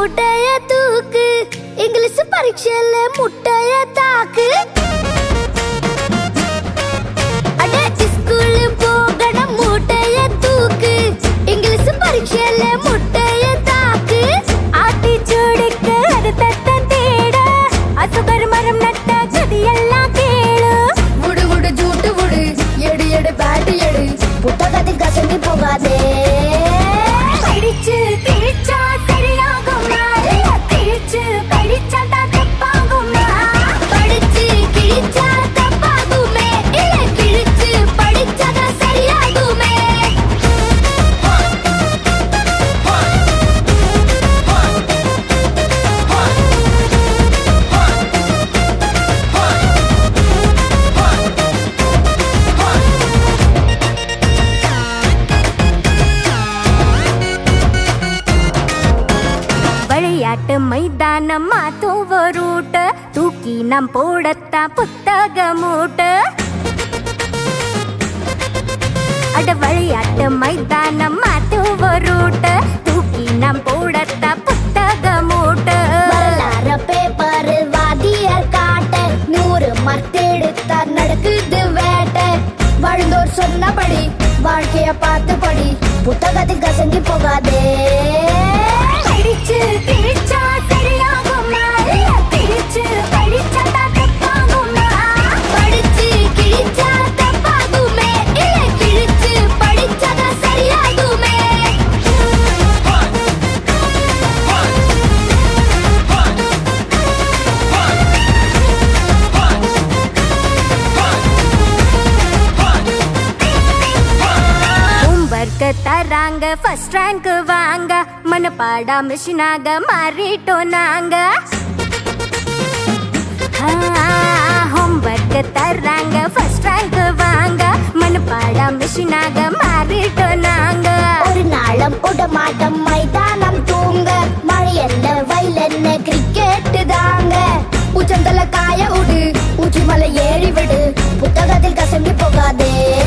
மூட்டைய தூக்கு இங்கிலீஷ் பரீட்சையில முட்டைய தாக்கு அட ஸ்கூல் போகணும் மூட்டைய தூக்கு இங்கிலீஷ் பரீட்சையில முட்டைய தாக்கு ஆட்டி சூடிக்க அது தத்த தேட அசுகர் மரம் நட்ட கதியெல்லாம் கேளு முடு முடு ஜூட்டு முடு எடு எடு பேட்டு எடு புத்தகத்தில் கசங்கி போகாதே படிச்சு கிழிச்சா சரியாகுமா இல்ல கிழிச்சு படிச்சா தான் தப்பாகுமா படிச்சு கிழிச்சா தப்பாகுமே இல்ல கிழிச்சு படிச்சா தான் சரியாகுமே விளையாட்டு மைதானம் மாத்தும் ரூட்டு தூக்கி நம் போடத்தான் புத்தக மூட்டு அட விளையாட்டு மைதானம் மாத்தும் ரூட்டு தூக்கி நம் போடத்தான் புத்தக மூட்டு வரலாற பேப்பர் வாதியார் காட்ட நூறு மத்தெடுத்தா நடக்குது வேட்டை வாழ்ந்தோர் சொன்னபடி வாழ்க்கைய பார்த்து படி புத்தகத்தில் கசங்கி போகாதே படிச்சு கிழிச்சா சரியாகுமா இல்ல கிழிச்சு படிச்சா தான் தப்பாகுமா படிச்சு கிழிச்சா தப்பாகுமே இல்ல கிழிச்சு படிச்சா தான் சரியாகுமே ஹோம்ஒர்க் தராங்க ஃபர்ஸ்ட் ரேங்க் வாங்க மனப்பாடா மிஷினாக மாறிட்டோம் நாங்க ஹோம்ஒர்க் தராங்க ஃபர்ஸ்ட் ரேங்க் வாங்க மனப்பாடா மிஷினாக மாறிட்டோம் நாங்க ஒரு நாளம் உடமாட்டம் மைதானம் தூங்க மழையல்ல வயலென்ன கிரிக்கெட் தாங்க உச்சந்தல காய உடு உச்சி மலை ஏறி விடு புத்தகத்தில் கசங்கி போகாதே